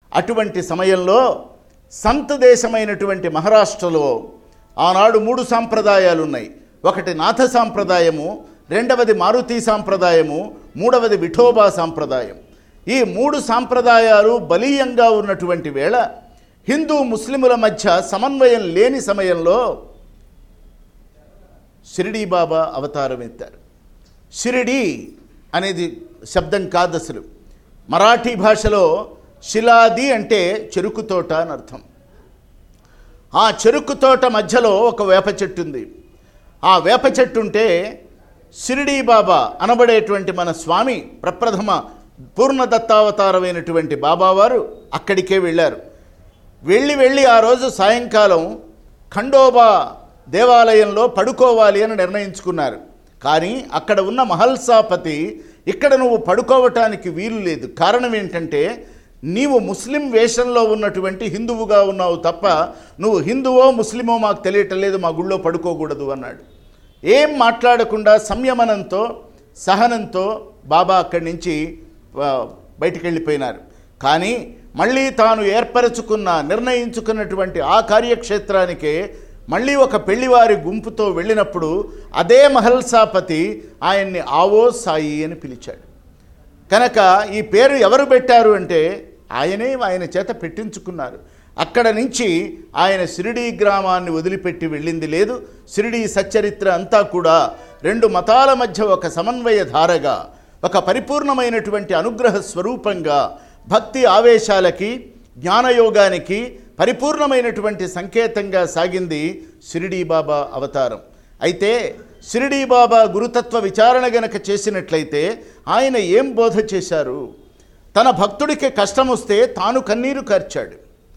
అటువంటి సమయంలో సంత్ దేశమైనటువంటి మహారాష్ట్రలో ఆనాడు మూడు సాంప్రదాయాలు ఉన్నాయి ఒకటి నాథ సాంప్రదాయము రెండవది మారుతి సాంప్రదాయము మూడవది విఠోబా సాంప్రదాయం ఈ మూడు సాంప్రదాయాలు బలీయంగా ఉన్నటువంటి వేళ హిందూ ముస్లిముల మధ్య సమన్వయం లేని సమయంలో షిరిడీ బాబా అవతారం ఎత్తారు షిరిడి అనేది శబ్దం కాదు అసలు మరాఠీ భాషలో శిలాది అంటే చెరుకు తోట అని అర్థం ఆ చెరుకు తోట మధ్యలో ఒక వేప చెట్టు ఉంది ఆ వేప చెట్టు ఉంటే షిరిడీ బాబా అనబడేటువంటి మన స్వామి ప్రప్రథమ పూర్ణ దత్తావతారమైనటువంటి బాబావారు అక్కడికే వెళ్ళారు వెళ్ళి వెళ్ళి ఆ రోజు సాయంకాలం ఖండోబా దేవాలయంలో పడుకోవాలి అని నిర్ణయించుకున్నారు కానీ అక్కడ ఉన్న మహల్సాపతి ఇక్కడ నువ్వు పడుకోవటానికి వీలు లేదు కారణం ఏంటంటే నీవు ముస్లిం వేషంలో ఉన్నటువంటి హిందువుగా ఉన్నావు తప్ప నువ్వు హిందువో ముస్లిమో మాకు తెలియటం లేదు మా గుళ్ళో పడుకోకూడదు అన్నాడు ఏం మాట్లాడకుండా సంయమనంతో సహనంతో బాబా అక్కడి నుంచి ఆ, బయటికి వెళ్ళిపోయినారు కానీ మళ్ళీ తాను ఏర్పరచుకున్న నిర్ణయించుకున్నటువంటి ఆ కార్యక్షేత్రానికే మళ్ళీ ఒక పెళ్లివారి గుంపుతో వెళ్ళినప్పుడు అదే మహల్సాపతి ఆయన్ని ఆవో సాయి అని పిలిచాడు కనుక ఈ పేరు ఎవరు పెట్టారు అంటే ఆయనే ఆయన చేత పెట్టించుకున్నారు అక్కడ నుంచి ఆయన షిరిడీ గ్రామాన్ని వదిలిపెట్టి వెళ్ళింది లేదు షిరిడీ సచ్చరిత్ర అంతా కూడా రెండు మతాల మధ్య ఒక సమన్వయ ధారగా ఒక పరిపూర్ణమైనటువంటి అనుగ్రహ స్వరూపంగా భక్తి ఆవేశాలకి జ్ఞానయోగానికి పరిపూర్ణమైనటువంటి సంకేతంగా సాగింది షిరిడీ బాబా అవతారం అయితే షిరిడీ బాబా గురుతత్వ విచారణ గనక చేసినట్లయితే ఆయన ఏం బోధ చేశారు తన భక్తుడికి కష్టం వస్తే తాను కన్నీరు కార్చాడు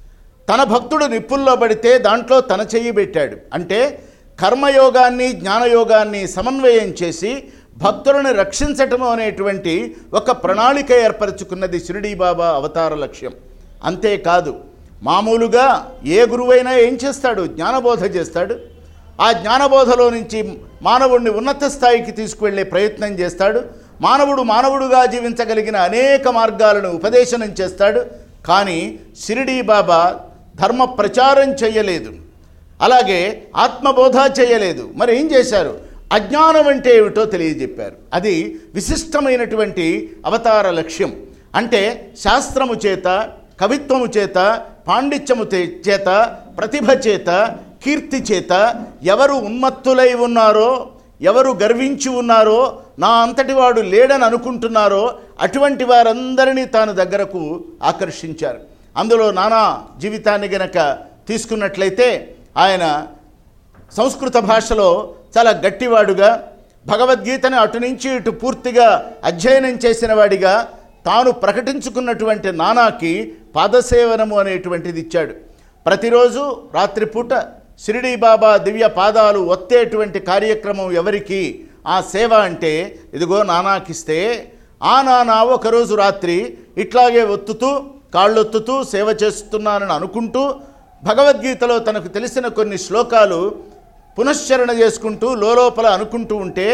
తన భక్తుడు నిప్పుల్లో పడితే దాంట్లో తన చెయ్యి పెట్టాడు అంటే కర్మయోగాన్ని జ్ఞానయోగాన్ని సమన్వయం చేసి భక్తులను రక్షించటం అనేటువంటి ఒక ప్రణాళిక ఏర్పరచుకున్నది షిరిడీ బాబా అవతార లక్ష్యం అంతేకాదు మామూలుగా ఏ గురువైనా ఏం చేస్తాడు జ్ఞానబోధ చేస్తాడు ఆ జ్ఞానబోధలో నుంచి మానవుడిని ఉన్నత స్థాయికి తీసుకువెళ్ళే ప్రయత్నం చేస్తాడు మానవుడు మానవుడుగా జీవించగలిగిన అనేక మార్గాలను ఉపదేశనం చేస్తాడు కానీ షిరిడీ బాబా ధర్మ ప్రచారం చేయలేదు అలాగే ఆత్మబోధ చేయలేదు మరి ఏం చేశారు అజ్ఞానం అంటే ఏమిటో తెలియజెప్పారు అది విశిష్టమైనటువంటి అవతార లక్ష్యం అంటే శాస్త్రము చేత కవిత్వము చేత పాండిత్యము తే- చేత ప్రతిభ చేత కీర్తి చేత ఎవరు ఉన్మత్తులై ఉన్నారో ఎవరు గర్వించి ఉన్నారో నా అంతటి వాడు లేడని అనుకుంటున్నారో అటువంటి వారందరినీ తాను దగ్గరకు ఆకర్షించారు అందులో నానా జీవితాన్ని గనక తీసుకున్నట్లయితే ఆయన సంస్కృత భాషలో చాలా గట్టివాడుగా భగవద్గీతను అటు నుంచి ఇటు పూర్తిగా అధ్యయనం చేసిన వాడిగా తాను ప్రకటించుకున్నటువంటి నానాకి పాదసేవనము అనేటువంటిది ఇచ్చాడు ప్రతిరోజు రాత్రిపూట షిరిడీ బాబా దివ్య పాదాలు ఒత్తేటువంటి కార్యక్రమం ఎవరికి ఆ సేవ అంటే ఇదిగో నానాకిస్తే ఆ నానా ఒకరోజు రాత్రి ఇట్లాగే ఒత్తుతూ కాళ్ళొత్తుతూ సేవ చేస్తున్నానని అనుకుంటూ భగవద్గీతలో తనకు తెలిసిన కొన్ని శ్లోకాలు పునశ్చరణ చేసుకుంటూ లోపల అనుకుంటూ ఉంటే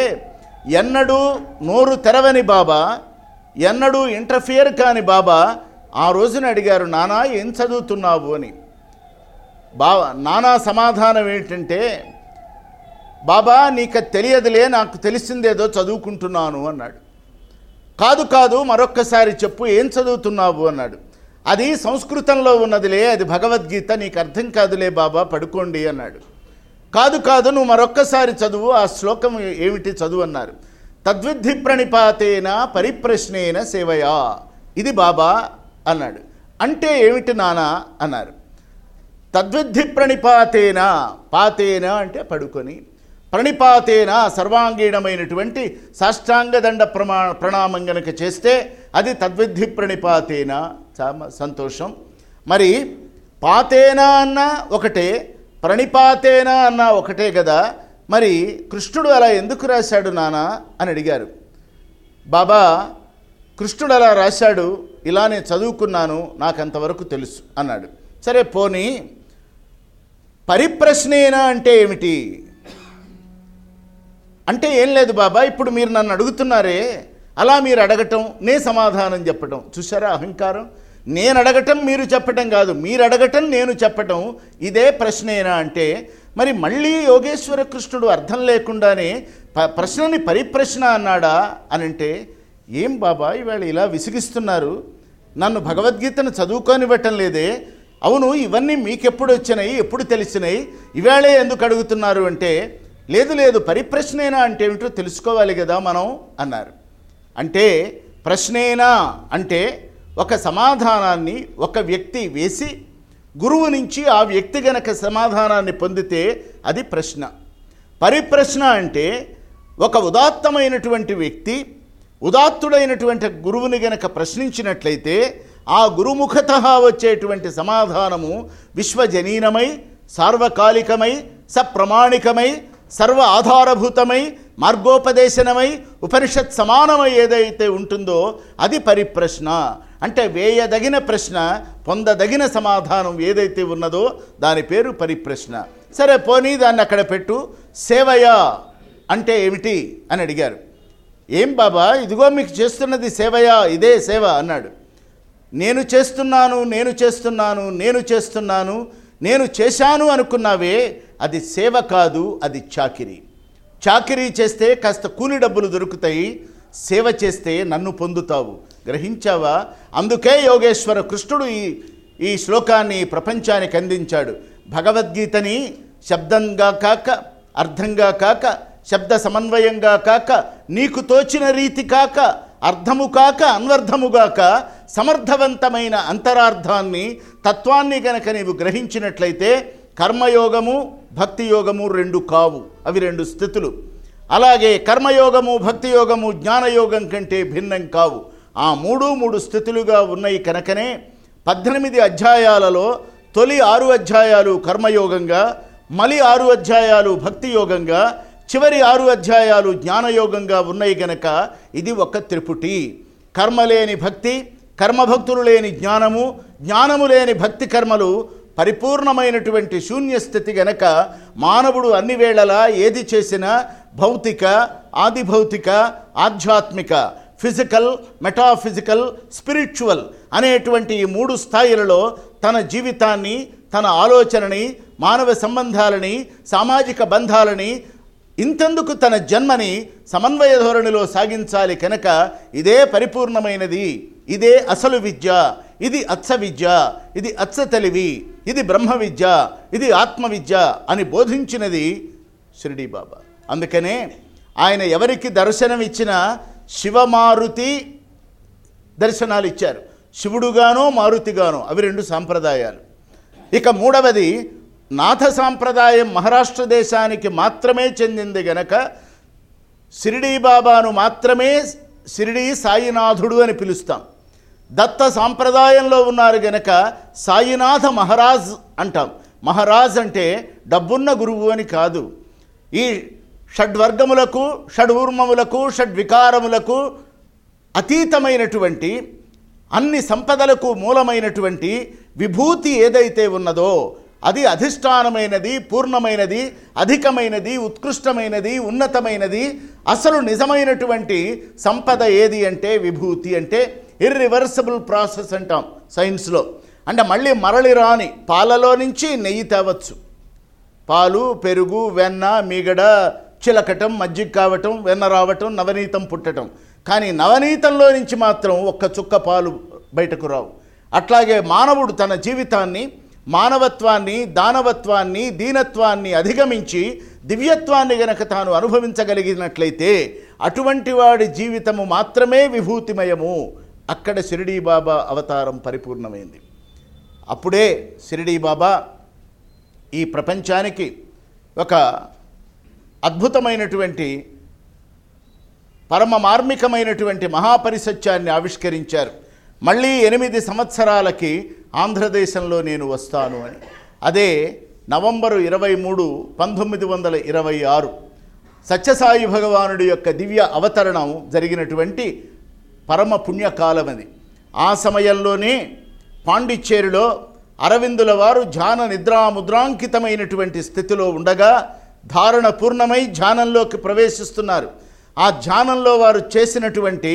ఎన్నడూ నోరు తెరవని బాబా ఎన్నడూ ఇంటర్ఫియర్ కాని బాబా ఆ రోజున అడిగారు నానా ఏం చదువుతున్నావు అని బాబా నానా సమాధానం ఏంటంటే బాబా నీకు తెలియదులే నాకు తెలిసిందేదో చదువుకుంటున్నాను అన్నాడు కాదు కాదు మరొక్కసారి చెప్పు ఏం చదువుతున్నావు అన్నాడు అది సంస్కృతంలో ఉన్నదిలే అది భగవద్గీత నీకు అర్థం కాదులే బాబా పడుకోండి అన్నాడు కాదు కాదు నువ్వు మరొక్కసారి చదువు ఆ శ్లోకం ఏమిటి చదువు అన్నారు తద్విద్ధి ప్రణిపాతేన పరిప్రశ్నేన సేవయా ఇది బాబా అన్నాడు అంటే ఏమిటి నానా అన్నారు తద్విద్ధి ప్రణిపాతేన పాతేన అంటే పడుకొని ప్రణిపాతేన సర్వాంగీణమైనటువంటి సాష్టాంగ దండ ప్రమా ప్రణామం గనక చేస్తే అది తద్విద్ధి ప్రణిపాతేన చాలా సంతోషం మరి పాతేన అన్న ఒకటే ప్రణిపాతేన అన్న ఒకటే కదా మరి కృష్ణుడు అలా ఎందుకు రాశాడు నానా అని అడిగారు బాబా కృష్ణుడు అలా రాశాడు ఇలా నేను చదువుకున్నాను నాకు అంతవరకు తెలుసు అన్నాడు సరే పోనీ పరిప్రశ్నేనా అంటే ఏమిటి అంటే ఏం లేదు బాబా ఇప్పుడు మీరు నన్ను అడుగుతున్నారే అలా మీరు అడగటం నే సమాధానం చెప్పటం చూసారా అహంకారం నేను అడగటం మీరు చెప్పటం కాదు మీరు అడగటం నేను చెప్పటం ఇదే ప్రశ్నేనా అంటే మరి మళ్ళీ యోగేశ్వర కృష్ణుడు అర్థం లేకుండానే ప- ప్రశ్నని పరిప్రశ్న అన్నాడా అని అంటే ఏం బాబా ఇవాళ ఇలా విసిగిస్తున్నారు నన్ను భగవద్గీతను చదువుకోనివ్వటం లేదే అవును ఇవన్నీ మీకెప్పుడు వచ్చినాయి ఎప్పుడు తెలిసినాయి ఇవాళే ఎందుకు అడుగుతున్నారు అంటే లేదు లేదు పరిప్రశ్నేనా అంటే ఏమిటో తెలుసుకోవాలి కదా మనం అన్నారు అంటే ప్రశ్నేనా అంటే ఒక సమాధానాన్ని ఒక వ్యక్తి వేసి గురువు నుంచి ఆ వ్యక్తి గనక సమాధానాన్ని పొందితే అది ప్రశ్న పరిప్రశ్న అంటే ఒక ఉదాత్తమైనటువంటి వ్యక్తి ఉదాత్తుడైనటువంటి గురువుని గనక ప్రశ్నించినట్లయితే ఆ గురుముఖత వచ్చేటువంటి సమాధానము విశ్వజనీనమై సార్వకాలికమై సప్రమాణికమై సర్వ ఆధారభూతమై మార్గోపదేశనమై ఉపనిషత్ సమానమై ఏదైతే ఉంటుందో అది పరిప్రశ్న అంటే వేయదగిన ప్రశ్న పొందదగిన సమాధానం ఏదైతే ఉన్నదో దాని పేరు పరిప్రశ్న సరే పోనీ దాన్ని అక్కడ పెట్టు సేవయా అంటే ఏమిటి అని అడిగారు ఏం బాబా ఇదిగో మీకు చేస్తున్నది సేవయా ఇదే సేవ అన్నాడు నేను చేస్తున్నాను నేను చేస్తున్నాను నేను చేస్తున్నాను నేను చేశాను అనుకున్నావే అది సేవ కాదు అది చాకిరీ చాకిరీ చేస్తే కాస్త కూలి డబ్బులు దొరుకుతాయి సేవ చేస్తే నన్ను పొందుతావు గ్రహించావా అందుకే యోగేశ్వర కృష్ణుడు ఈ ఈ శ్లోకాన్ని ప్రపంచానికి అందించాడు భగవద్గీతని శబ్దంగా కాక అర్థంగా కాక శబ్ద సమన్వయంగా కాక నీకు తోచిన రీతి కాక అర్థము కాక అన్వర్థము కాక సమర్థవంతమైన అంతరార్థాన్ని తత్వాన్ని గనక నీవు గ్రహించినట్లయితే కర్మయోగము భక్తి యోగము రెండు కావు అవి రెండు స్థితులు అలాగే కర్మయోగము భక్తి యోగము జ్ఞానయోగం కంటే భిన్నం కావు ఆ మూడు మూడు స్థితులుగా ఉన్నాయి కనుకనే పద్దెనిమిది అధ్యాయాలలో తొలి ఆరు అధ్యాయాలు కర్మయోగంగా మలి ఆరు అధ్యాయాలు భక్తి యోగంగా చివరి ఆరు అధ్యాయాలు జ్ఞానయోగంగా ఉన్నాయి గనక ఇది ఒక త్రిపుటి కర్మ లేని భక్తి కర్మభక్తులు లేని జ్ఞానము జ్ఞానము లేని భక్తి కర్మలు పరిపూర్ణమైనటువంటి శూన్యస్థితి గనక మానవుడు అన్ని వేళలా ఏది చేసినా భౌతిక ఆదిభౌతిక ఆధ్యాత్మిక ఫిజికల్ మెటాఫిజికల్ స్పిరిచువల్ అనేటువంటి ఈ మూడు స్థాయిలలో తన జీవితాన్ని తన ఆలోచనని మానవ సంబంధాలని సామాజిక బంధాలని ఇంతెందుకు తన జన్మని సమన్వయ ధోరణిలో సాగించాలి కనుక ఇదే పరిపూర్ణమైనది ఇదే అసలు విద్య ఇది అచ్చ విద్య ఇది అచ్చ తెలివి ఇది బ్రహ్మ విద్య ఇది ఆత్మ విద్య అని బోధించినది షిరిడి బాబా అందుకనే ఆయన ఎవరికి దర్శనం ఇచ్చినా శివమారుతి దర్శనాలు ఇచ్చారు శివుడుగానో మారుతిగానో అవి రెండు సాంప్రదాయాలు ఇక మూడవది నాథ సాంప్రదాయం మహారాష్ట్ర దేశానికి మాత్రమే చెందింది గనక షిరిడీ బాబాను మాత్రమే షిరిడీ సాయినాథుడు అని పిలుస్తాం దత్త సాంప్రదాయంలో ఉన్నారు గనక సాయినాథ మహారాజ్ అంటాం మహారాజ్ అంటే డబ్బున్న గురువు అని కాదు ఈ షడ్వర్గములకు షడ్ఊర్మములకు షడ్వికారములకు అతీతమైనటువంటి అన్ని సంపదలకు మూలమైనటువంటి విభూతి ఏదైతే ఉన్నదో అది అధిష్టానమైనది పూర్ణమైనది అధికమైనది ఉత్కృష్టమైనది ఉన్నతమైనది అసలు నిజమైనటువంటి సంపద ఏది అంటే విభూతి అంటే ఇర్రివర్సబుల్ ప్రాసెస్ అంటాం సైన్స్లో అంటే మళ్ళీ మరలి రాని పాలలో నుంచి నెయ్యి తేవచ్చు పాలు పెరుగు వెన్న మీగడ చిలకటం మజ్జిగ కావటం వెన్న రావటం నవనీతం పుట్టటం కానీ నవనీతంలో నుంచి మాత్రం ఒక్క చుక్క పాలు బయటకు రావు అట్లాగే మానవుడు తన జీవితాన్ని మానవత్వాన్ని దానవత్వాన్ని దీనత్వాన్ని అధిగమించి దివ్యత్వాన్ని గనక తాను అనుభవించగలిగినట్లయితే అటువంటి వాడి జీవితము మాత్రమే విభూతిమయము అక్కడ షిరిడీ బాబా అవతారం పరిపూర్ణమైంది అప్పుడే షిరిడీ బాబా ఈ ప్రపంచానికి ఒక అద్భుతమైనటువంటి పరమ మార్మికమైనటువంటి మహాపరిసత్యాన్ని ఆవిష్కరించారు మళ్ళీ ఎనిమిది సంవత్సరాలకి ఆంధ్రదేశంలో నేను వస్తాను అని అదే నవంబరు ఇరవై మూడు పంతొమ్మిది వందల ఇరవై ఆరు సత్యసాయి భగవానుడి యొక్క దివ్య అవతరణం జరిగినటువంటి పరమ పుణ్యకాలం అది ఆ సమయంలోనే పాండిచ్చేరిలో అరవిందుల వారు ధ్యాన నిద్రాముద్రాంకితమైనటువంటి స్థితిలో ఉండగా ధారణ పూర్ణమై ధ్యానంలోకి ప్రవేశిస్తున్నారు ఆ ధ్యానంలో వారు చేసినటువంటి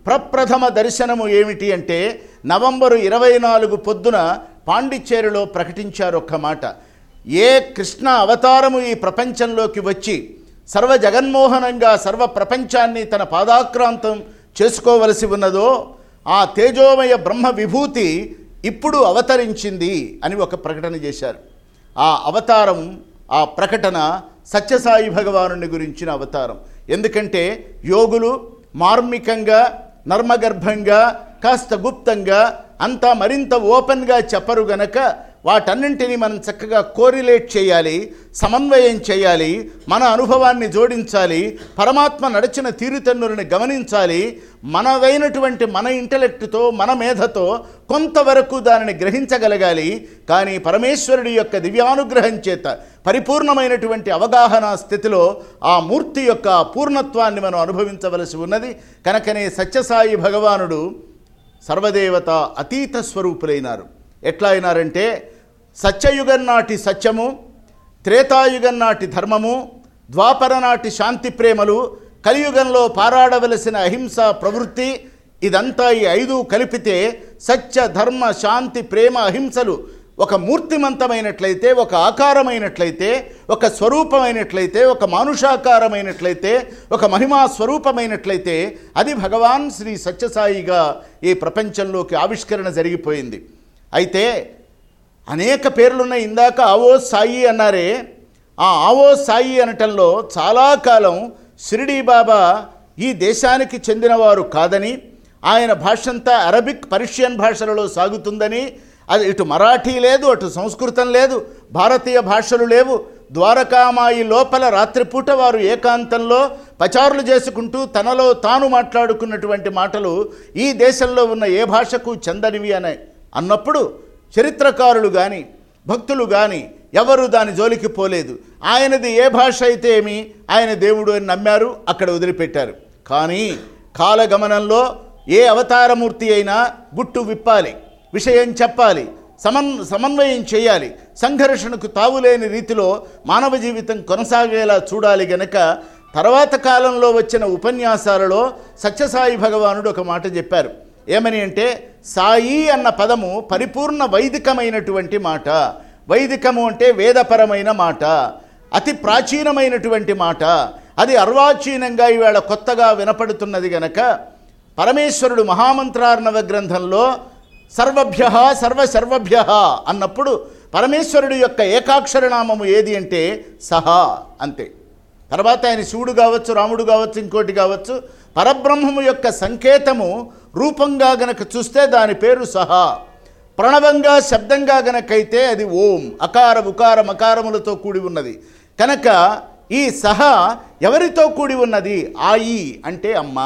ప్రప్రథమ దర్శనము ఏమిటి అంటే నవంబరు ఇరవై నాలుగు పొద్దున పాండిచ్చేరిలో ప్రకటించారు ఒక్క మాట ఏ కృష్ణ అవతారము ఈ ప్రపంచంలోకి వచ్చి సర్వ జగన్మోహనంగా సర్వ ప్రపంచాన్ని తన పాదాక్రాంతం చేసుకోవలసి ఉన్నదో ఆ తేజోమయ బ్రహ్మ విభూతి ఇప్పుడు అవతరించింది అని ఒక ప్రకటన చేశారు ఆ అవతారం ఆ ప్రకటన సత్యసాయి భగవానుని గురించిన అవతారం ఎందుకంటే యోగులు మార్మికంగా నర్మగర్భంగా కాస్త గుప్తంగా అంతా మరింత ఓపెన్గా చెప్పరు గనక వాటన్నింటినీ మనం చక్కగా కోరిలేట్ చేయాలి సమన్వయం చేయాలి మన అనుభవాన్ని జోడించాలి పరమాత్మ నడిచిన తీరుతన్నులను గమనించాలి మనదైనటువంటి మన ఇంటలెక్ట్తో మన మేధతో కొంతవరకు దానిని గ్రహించగలగాలి కానీ పరమేశ్వరుడి యొక్క దివ్యానుగ్రహం చేత పరిపూర్ణమైనటువంటి అవగాహన స్థితిలో ఆ మూర్తి యొక్క పూర్ణత్వాన్ని మనం అనుభవించవలసి ఉన్నది కనుకనే సత్యసాయి భగవానుడు సర్వదేవత అతీత స్వరూపులైనారు ఎట్లా అయినారంటే సత్యయుగం నాటి సత్యము త్రేతాయుగం నాటి ధర్మము ద్వాపర నాటి శాంతి ప్రేమలు కలియుగంలో పారాడవలసిన అహింస ప్రవృత్తి ఇదంతా ఈ ఐదు కలిపితే సత్య ధర్మ శాంతి ప్రేమ అహింసలు ఒక మూర్తిమంతమైనట్లయితే ఒక ఆకారమైనట్లయితే ఒక స్వరూపమైనట్లయితే ఒక మానుషాకారమైనట్లయితే ఒక మహిమా స్వరూపమైనట్లయితే అది భగవాన్ శ్రీ సత్యసాయిగా ఈ ప్రపంచంలోకి ఆవిష్కరణ జరిగిపోయింది అయితే అనేక పేర్లున్న ఇందాక ఆవో సాయి అన్నారే ఆ ఆవో సాయి అనటంలో చాలా కాలం షిరిడీ బాబా ఈ దేశానికి చెందినవారు కాదని ఆయన భాషంతా అరబిక్ పర్షియన్ భాషలలో సాగుతుందని అది ఇటు మరాఠీ లేదు అటు సంస్కృతం లేదు భారతీయ భాషలు లేవు ద్వారకామాయి లోపల రాత్రిపూట వారు ఏకాంతంలో పచారులు చేసుకుంటూ తనలో తాను మాట్లాడుకున్నటువంటి మాటలు ఈ దేశంలో ఉన్న ఏ భాషకు చెందనివి అనే అన్నప్పుడు చరిత్రకారులు కానీ భక్తులు కానీ ఎవరు దాని జోలికి పోలేదు ఆయనది ఏ భాష అయితే ఏమి ఆయన దేవుడు అని నమ్మారు అక్కడ వదిలిపెట్టారు కానీ కాలగమనంలో ఏ అవతారమూర్తి అయినా గుట్టు విప్పాలి విషయం చెప్పాలి సమన్ సమన్వయం చేయాలి సంఘర్షణకు తావులేని రీతిలో మానవ జీవితం కొనసాగేలా చూడాలి గనక తర్వాత కాలంలో వచ్చిన ఉపన్యాసాలలో సత్యసాయి భగవానుడు ఒక మాట చెప్పారు ఏమని అంటే సాయి అన్న పదము పరిపూర్ణ వైదికమైనటువంటి మాట వైదికము అంటే వేదపరమైన మాట అతి ప్రాచీనమైనటువంటి మాట అది అర్వాచీనంగా ఈవేళ కొత్తగా వినపడుతున్నది గనక పరమేశ్వరుడు మహామంత్రార్ణవ గ్రంథంలో సర్వభ్య సర్వ సర్వభ్య అన్నప్పుడు పరమేశ్వరుడు యొక్క ఏకాక్షర నామము ఏది అంటే సహా అంతే తర్వాత ఆయన శివుడు కావచ్చు రాముడు కావచ్చు ఇంకోటి కావచ్చు పరబ్రహ్మము యొక్క సంకేతము రూపంగా గనక చూస్తే దాని పేరు సహా ప్రణవంగా శబ్దంగా గనకైతే అది ఓం అకార ఉకార మకారములతో కూడి ఉన్నది కనుక ఈ సహ ఎవరితో కూడి ఉన్నది ఆయి అంటే అమ్మ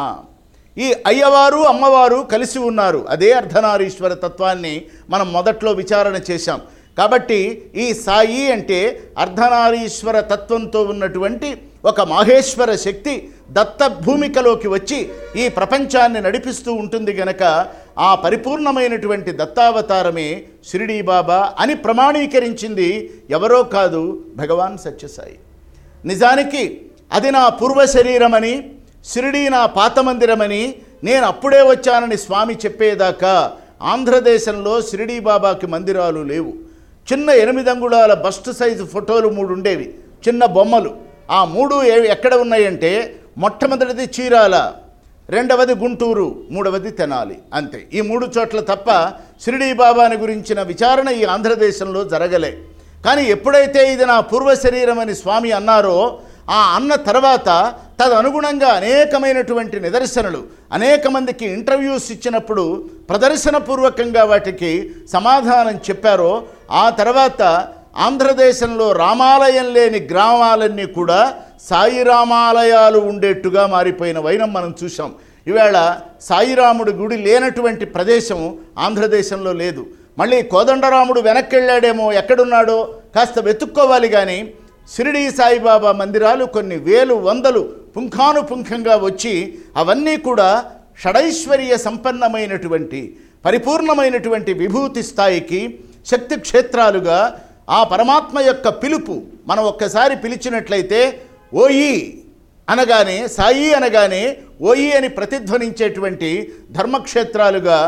ఈ అయ్యవారు అమ్మవారు కలిసి ఉన్నారు అదే అర్ధనారీశ్వర తత్వాన్ని మనం మొదట్లో విచారణ చేశాం కాబట్టి ఈ సాయి అంటే అర్ధనారీశ్వర తత్వంతో ఉన్నటువంటి ఒక మాహేశ్వర శక్తి దత్త భూమికలోకి వచ్చి ఈ ప్రపంచాన్ని నడిపిస్తూ ఉంటుంది గనక ఆ పరిపూర్ణమైనటువంటి దత్తావతారమే షిరిడీ బాబా అని ప్రమాణీకరించింది ఎవరో కాదు భగవాన్ సత్యసాయి నిజానికి అది నా పూర్వ శరీరమని షిరిడీ నా పాత మందిరమని నేను అప్పుడే వచ్చానని స్వామి చెప్పేదాకా ఆంధ్రదేశంలో షిరిడీ బాబాకి మందిరాలు లేవు చిన్న ఎనిమిది అంగుళాల బస్ట్ సైజు ఫోటోలు మూడు ఉండేవి చిన్న బొమ్మలు ఆ మూడు ఏ- ఎక్కడ ఉన్నాయంటే మొట్టమొదటిది చీరాల రెండవది గుంటూరు మూడవది తెనాలి అంతే ఈ మూడు చోట్ల తప్ప షిరిడీ బాబాని గురించిన విచారణ ఈ ఆంధ్రదేశంలో జరగలే కానీ ఎప్పుడైతే ఇది నా పూర్వ శరీరం అని స్వామి అన్నారో ఆ అన్న తర్వాత తదనుగుణంగా అనేకమైనటువంటి నిదర్శనలు అనేక మందికి ఇంటర్వ్యూస్ ఇచ్చినప్పుడు ప్రదర్శనపూర్వకంగా వాటికి సమాధానం చెప్పారో ఆ తర్వాత ఆంధ్రదేశంలో రామాలయం లేని గ్రామాలన్నీ కూడా సాయి రామాలయాలు ఉండేట్టుగా మారిపోయిన వైనం మనం చూసాం ఈవేళ సాయిరాముడి గుడి లేనటువంటి ప్రదేశం ఆంధ్రదేశంలో లేదు మళ్ళీ కోదండరాముడు వెనక్కి వెళ్ళాడేమో ఎక్కడున్నాడో కాస్త వెతుక్కోవాలి కానీ షిరిడీ సాయిబాబా మందిరాలు కొన్ని వేలు వందలు పుంఖానుపుంఖంగా వచ్చి అవన్నీ కూడా షడైశ్వర్య సంపన్నమైనటువంటి పరిపూర్ణమైనటువంటి విభూతి స్థాయికి శక్తి క్షేత్రాలుగా ఆ పరమాత్మ యొక్క పిలుపు మనం ఒక్కసారి పిలిచినట్లయితే ఓయి అనగానే సాయి అనగానే ఓయి అని ప్రతిధ్వనించేటువంటి ధర్మక్షేత్రాలుగా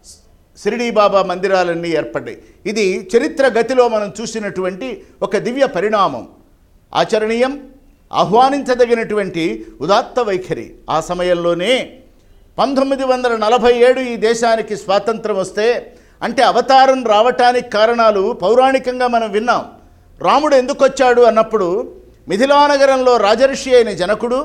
షిరిడీ బాబా మందిరాలన్నీ ఏర్పడ్డాయి ఇది చరిత్ర గతిలో మనం చూసినటువంటి ఒక దివ్య పరిణామం ఆచరణీయం ఆహ్వానించదగినటువంటి ఉదాత్త వైఖరి ఆ సమయంలోనే పంతొమ్మిది వందల నలభై ఏడు ఈ దేశానికి స్వాతంత్రం వస్తే అంటే అవతారం రావటానికి కారణాలు పౌరాణికంగా మనం విన్నాం రాముడు ఎందుకు వచ్చాడు అన్నప్పుడు మిథిలానగరంలో రాజర్షి అయిన జనకుడు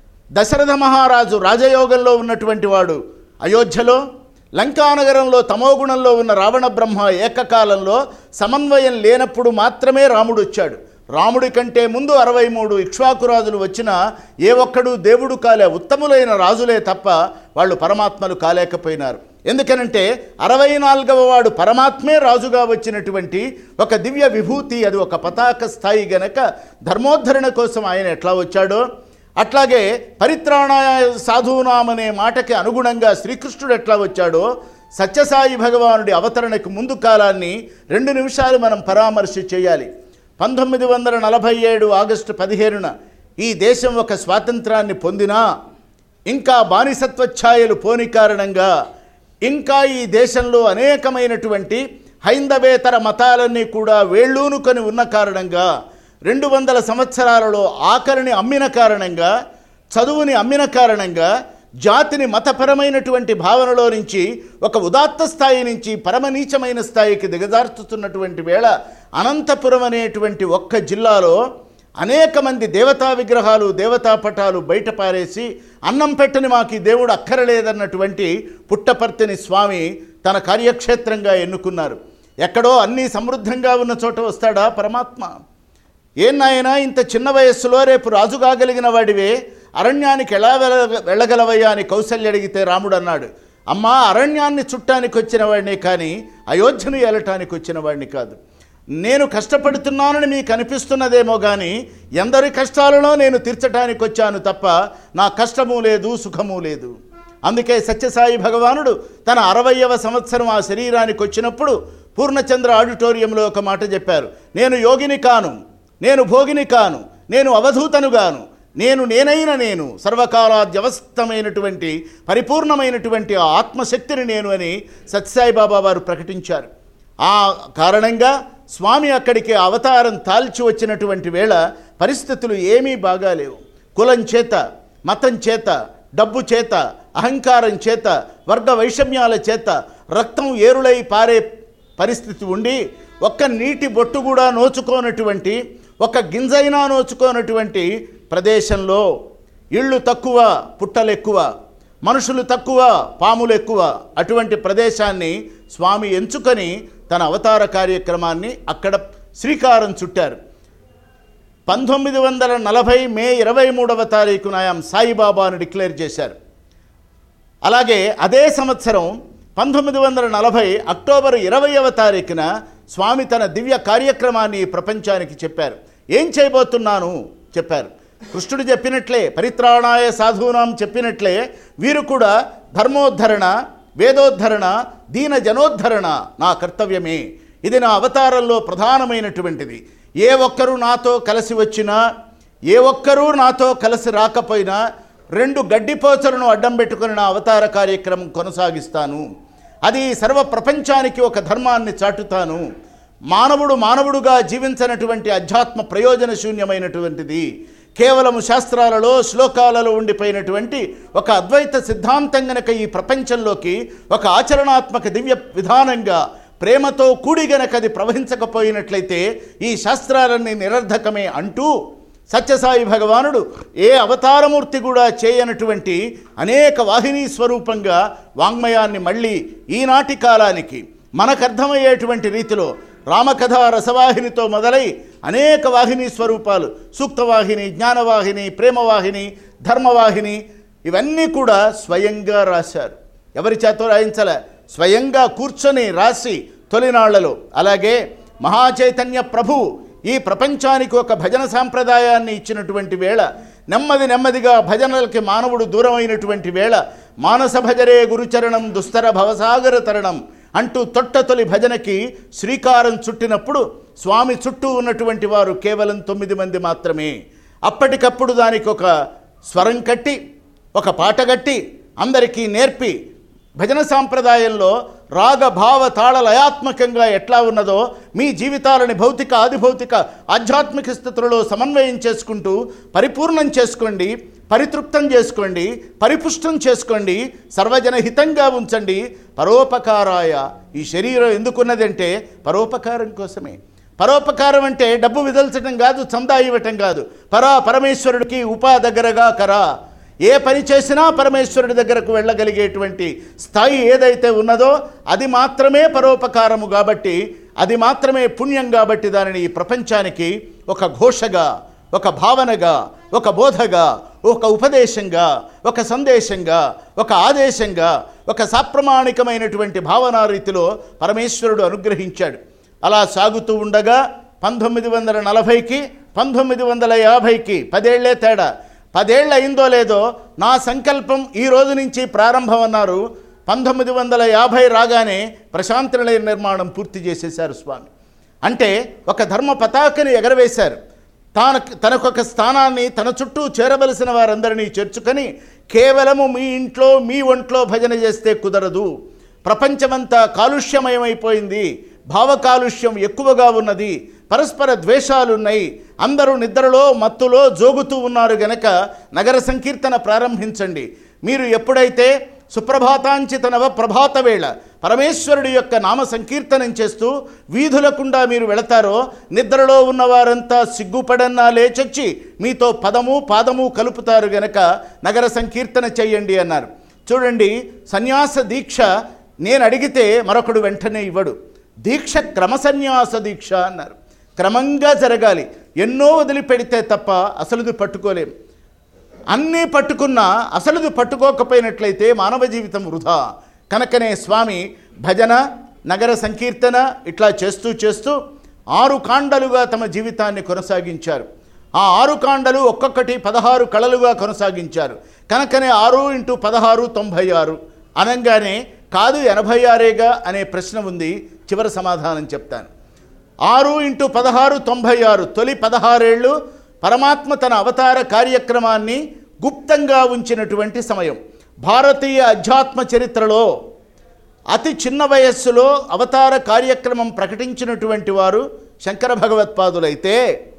దశరథ మహారాజు రాజయోగంలో ఉన్నటువంటి వాడు అయోధ్యలో లంకానగరంలో తమోగుణంలో ఉన్న రావణ బ్రహ్మ ఏకకాలంలో సమన్వయం లేనప్పుడు మాత్రమే రాముడు వచ్చాడు రాముడి కంటే ముందు అరవై మూడు ఇక్ష్వాకురాజులు వచ్చినా ఏ ఒక్కడు దేవుడు కాలే ఉత్తములైన రాజులే తప్ప వాళ్ళు పరమాత్మలు కాలేకపోయినారు ఎందుకనంటే అరవై నాలుగవ వాడు పరమాత్మే రాజుగా వచ్చినటువంటి ఒక దివ్య విభూతి అది ఒక పతాక స్థాయి గనక ధర్మోద్ధరణ కోసం ఆయన ఎట్లా వచ్చాడో అట్లాగే పరిత్రాణాయ సాధూనామనే మాటకి అనుగుణంగా శ్రీకృష్ణుడు ఎట్లా వచ్చాడో సత్యసాయి భగవానుడి అవతరణకు ముందు కాలాన్ని రెండు నిమిషాలు మనం పరామర్శ చేయాలి పంతొమ్మిది వందల నలభై ఏడు ఆగస్టు పదిహేనున ఈ దేశం ఒక స్వాతంత్రాన్ని పొందినా ఇంకా బానిసత్వ ఛాయలు పోని కారణంగా ఇంకా ఈ దేశంలో అనేకమైనటువంటి హైందవేతర మతాలన్నీ కూడా వేళ్ళూనుకొని ఉన్న కారణంగా రెండు వందల సంవత్సరాలలో ఆకలిని అమ్మిన కారణంగా చదువుని అమ్మిన కారణంగా జాతిని మతపరమైనటువంటి భావనలో నుంచి ఒక ఉదాత్త స్థాయి నుంచి పరమనీచమైన స్థాయికి దిగజార్చుతున్నటువంటి వేళ అనంతపురం అనేటువంటి ఒక్క జిల్లాలో అనేక మంది దేవతా విగ్రహాలు దేవతా పటాలు బయట పారేసి అన్నం పెట్టని మాకు ఈ దేవుడు అక్కరలేదన్నటువంటి పుట్టపర్తిని స్వామి తన కార్యక్షేత్రంగా ఎన్నుకున్నారు ఎక్కడో అన్నీ సమృద్ధంగా ఉన్న చోట వస్తాడా పరమాత్మ ఏం నాయనా ఇంత చిన్న వయస్సులో రేపు రాజు కాగలిగిన వాడివే అరణ్యానికి ఎలా వెళ్ళ వెళ్ళగలవయ్యా అని కౌశల్య అడిగితే రాముడు అన్నాడు అమ్మా అరణ్యాన్ని చుట్టానికి వచ్చిన వాడిని కానీ అయోధ్యను ఏలటానికి వచ్చిన వాడిని కాదు నేను కష్టపడుతున్నానని మీకు అనిపిస్తున్నదేమో కానీ ఎందరి కష్టాలలో నేను తీర్చడానికి వచ్చాను తప్ప నా కష్టము లేదు సుఖము లేదు అందుకే సత్యసాయి భగవానుడు తన అరవయవ సంవత్సరం ఆ శరీరానికి వచ్చినప్పుడు పూర్ణచంద్ర ఆడిటోరియంలో ఒక మాట చెప్పారు నేను యోగిని కాను నేను భోగిని కాను నేను అవధూతను గాను నేను నేనైన నేను సర్వకాలాద్యవస్థమైనటువంటి పరిపూర్ణమైనటువంటి ఆ ఆత్మశక్తిని నేను అని సత్యసాయి బాబా వారు ప్రకటించారు ఆ కారణంగా స్వామి అక్కడికి అవతారం తాల్చి వచ్చినటువంటి వేళ పరిస్థితులు ఏమీ బాగాలేవు కులం చేత మతం చేత డబ్బు చేత అహంకారం చేత వర్గ వైషమ్యాల చేత రక్తం ఏరులై పారే పరిస్థితి ఉండి ఒక్క నీటి బొట్టు కూడా నోచుకోనటువంటి ఒక గింజైనా నోచుకోనటువంటి ప్రదేశంలో ఇళ్ళు తక్కువ పుట్టలు ఎక్కువ మనుషులు తక్కువ పాములు ఎక్కువ అటువంటి ప్రదేశాన్ని స్వామి ఎంచుకొని తన అవతార కార్యక్రమాన్ని అక్కడ శ్రీకారం చుట్టారు పంతొమ్మిది వందల నలభై మే ఇరవై మూడవ తారీఖున ఆయన సాయిబాబాను డిక్లేర్ చేశారు అలాగే అదే సంవత్సరం పంతొమ్మిది వందల నలభై అక్టోబర్ ఇరవైవ తారీఖున స్వామి తన దివ్య కార్యక్రమాన్ని ఈ ప్రపంచానికి చెప్పారు ఏం చేయబోతున్నాను చెప్పారు కృష్ణుడు చెప్పినట్లే పరిత్రాణాయ సాధూనాం చెప్పినట్లే వీరు కూడా ధర్మోద్ధరణ వేదోద్ధరణ దీన జనోద్ధరణ నా కర్తవ్యమే ఇది నా అవతారంలో ప్రధానమైనటువంటిది ఏ ఒక్కరూ నాతో కలిసి వచ్చినా ఏ ఒక్కరూ నాతో కలిసి రాకపోయినా రెండు గడ్డిపోచలను అడ్డం పెట్టుకుని నా అవతార కార్యక్రమం కొనసాగిస్తాను అది సర్వ ప్రపంచానికి ఒక ధర్మాన్ని చాటుతాను మానవుడు మానవుడుగా జీవించనటువంటి అధ్యాత్మ ప్రయోజన శూన్యమైనటువంటిది కేవలము శాస్త్రాలలో శ్లోకాలలో ఉండిపోయినటువంటి ఒక అద్వైత సిద్ధాంతం గనక ఈ ప్రపంచంలోకి ఒక ఆచరణాత్మక దివ్య విధానంగా ప్రేమతో కూడి గనక అది ప్రవహించకపోయినట్లయితే ఈ శాస్త్రాలన్నీ నిరర్ధకమే అంటూ సత్యసాయి భగవానుడు ఏ అవతారమూర్తి కూడా చేయనటువంటి అనేక వాహినీ స్వరూపంగా వాంగ్మయాన్ని మళ్ళీ ఈనాటి కాలానికి మనకు అర్థమయ్యేటువంటి రీతిలో రామకథ రసవాహినితో మొదలై అనేక వాహిని స్వరూపాలు సూక్తవాహిని జ్ఞానవాహిని ప్రేమవాహిని ధర్మవాహిని ఇవన్నీ కూడా స్వయంగా రాశారు ఎవరి చేత రాయించలే స్వయంగా కూర్చొని రాసి తొలినాళ్లలో అలాగే మహాచైతన్య ప్రభువు ఈ ప్రపంచానికి ఒక భజన సాంప్రదాయాన్ని ఇచ్చినటువంటి వేళ నెమ్మది నెమ్మదిగా భజనలకి మానవుడు దూరమైనటువంటి వేళ మానస భజరే గురుచరణం దుస్తర భవసాగర తరణం అంటూ తొట్టతొలి భజనకి శ్రీకారం చుట్టినప్పుడు స్వామి చుట్టూ ఉన్నటువంటి వారు కేవలం తొమ్మిది మంది మాత్రమే అప్పటికప్పుడు దానికి ఒక స్వరం కట్టి ఒక పాట కట్టి అందరికీ నేర్పి భజన సాంప్రదాయంలో రాగ భావ తాళ లయాత్మకంగా ఎట్లా ఉన్నదో మీ జీవితాలని భౌతిక ఆదిభౌతిక ఆధ్యాత్మిక స్థితులలో సమన్వయం చేసుకుంటూ పరిపూర్ణం చేసుకోండి పరితృప్తం చేసుకోండి పరిపుష్టం చేసుకోండి సర్వజన హితంగా ఉంచండి పరోపకారాయ ఈ శరీరం ఎందుకున్నదంటే పరోపకారం కోసమే పరోపకారం అంటే డబ్బు విదల్చడం కాదు చందా ఇవ్వటం కాదు పరా పరమేశ్వరుడికి ఉపా దగ్గరగా కరా ఏ పని చేసినా పరమేశ్వరుడి దగ్గరకు వెళ్ళగలిగేటువంటి స్థాయి ఏదైతే ఉన్నదో అది మాత్రమే పరోపకారము కాబట్టి అది మాత్రమే పుణ్యం కాబట్టి దానిని ఈ ప్రపంచానికి ఒక ఘోషగా ఒక భావనగా ఒక బోధగా ఒక ఉపదేశంగా ఒక సందేశంగా ఒక ఆదేశంగా ఒక సాప్రమాణికమైనటువంటి భావనా రీతిలో పరమేశ్వరుడు అనుగ్రహించాడు అలా సాగుతూ ఉండగా పంతొమ్మిది వందల నలభైకి పంతొమ్మిది వందల యాభైకి పదేళ్లే తేడా పదేళ్ళు అయిందో లేదో నా సంకల్పం ఈ రోజు నుంచి ప్రారంభం అన్నారు పంతొమ్మిది వందల యాభై రాగానే ప్రశాంతి నిలయ నిర్మాణం పూర్తి చేసేశారు స్వామి అంటే ఒక ధర్మ పతాకని ఎగరవేశారు తాను తనకొక స్థానాన్ని తన చుట్టూ చేరవలసిన వారందరినీ చేర్చుకొని కేవలము మీ ఇంట్లో మీ ఒంట్లో భజన చేస్తే కుదరదు ప్రపంచమంతా కాలుష్యమయమైపోయింది భావ కాలుష్యం ఎక్కువగా ఉన్నది పరస్పర ద్వేషాలున్నాయి అందరూ నిద్రలో మత్తులో జోగుతూ ఉన్నారు గనక నగర సంకీర్తన ప్రారంభించండి మీరు ఎప్పుడైతే సుప్రభాతాంచిత నవ ప్రభాత వేళ పరమేశ్వరుడి యొక్క నామ సంకీర్తనం చేస్తూ వీధులకుండా మీరు వెళతారో నిద్రలో ఉన్నవారంతా సిగ్గుపడన్నా లేచొచ్చి మీతో పదము పాదము కలుపుతారు గనక నగర సంకీర్తన చెయ్యండి అన్నారు చూడండి సన్యాస దీక్ష నేను అడిగితే మరొకడు వెంటనే ఇవ్వడు దీక్ష క్రమ సన్యాస దీక్ష అన్నారు క్రమంగా జరగాలి ఎన్నో వదిలిపెడితే తప్ప అసలుది పట్టుకోలేం అన్నీ పట్టుకున్నా అసలుది పట్టుకోకపోయినట్లయితే మానవ జీవితం వృధా కనుకనే స్వామి భజన నగర సంకీర్తన ఇట్లా చేస్తూ చేస్తూ ఆరు కాండలుగా తమ జీవితాన్ని కొనసాగించారు ఆ ఆరు కాండలు ఒక్కొక్కటి పదహారు కళలుగా కొనసాగించారు కనుకనే ఆరు ఇంటూ పదహారు తొంభై ఆరు అనగానే కాదు ఎనభై ఆరేగా అనే ప్రశ్న ఉంది చివరి సమాధానం చెప్తాను ఆరు ఇంటూ పదహారు తొంభై ఆరు తొలి పదహారేళ్ళు పరమాత్మ తన అవతార కార్యక్రమాన్ని గుప్తంగా ఉంచినటువంటి సమయం భారతీయ అధ్యాత్మ చరిత్రలో అతి చిన్న వయస్సులో అవతార కార్యక్రమం ప్రకటించినటువంటి వారు శంకర భగవత్పాదులైతే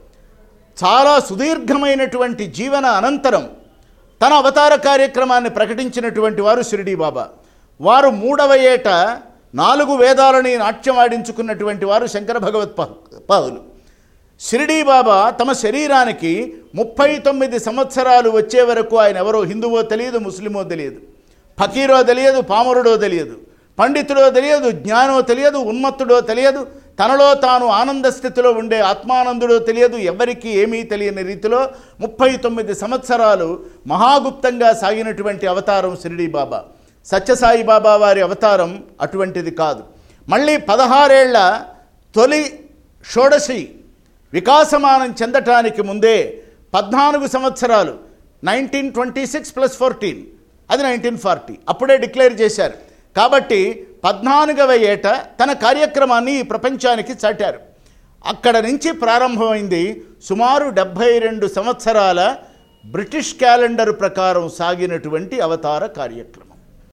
చాలా సుదీర్ఘమైనటువంటి జీవన అనంతరం తన అవతార కార్యక్రమాన్ని ప్రకటించినటువంటి వారు షిరిడీ బాబా వారు మూడవ ఏట నాలుగు వేదాలని నాట్యం ఆడించుకున్నటువంటి వారు శంకర భగవత్పా పాదులు షిరిడీ బాబా తమ శరీరానికి ముప్పై తొమ్మిది సంవత్సరాలు వచ్చే వరకు ఆయన ఎవరో హిందువో తెలియదు ముస్లిమో తెలియదు ఫకీరో తెలియదు పామరుడో తెలియదు పండితుడో తెలియదు జ్ఞానో తెలియదు ఉన్మత్తుడో తెలియదు తనలో తాను ఆనంద స్థితిలో ఉండే ఆత్మానందుడో తెలియదు ఎవరికి ఏమీ తెలియని రీతిలో ముప్పై తొమ్మిది సంవత్సరాలు మహాగుప్తంగా సాగినటువంటి అవతారం షిరిడీ బాబా సత్యసాయి బాబా వారి అవతారం అటువంటిది కాదు మళ్ళీ పదహారేళ్ల తొలి షోడశి వికాసమానం చెందటానికి ముందే పద్నాలుగు సంవత్సరాలు nineteen twenty six plus fourteen అది నైన్టీన్ ఫార్టీ అప్పుడే డిక్లేర్ చేశారు కాబట్టి పద్నాలుగవ ఏట తన కార్యక్రమాన్ని ఈ ప్రపంచానికి చాటారు అక్కడ నుంచి ప్రారంభమైంది సుమారు డెబ్భై రెండు సంవత్సరాల బ్రిటిష్ క్యాలెండర్ ప్రకారం సాగినటువంటి అవతార కార్యక్రమం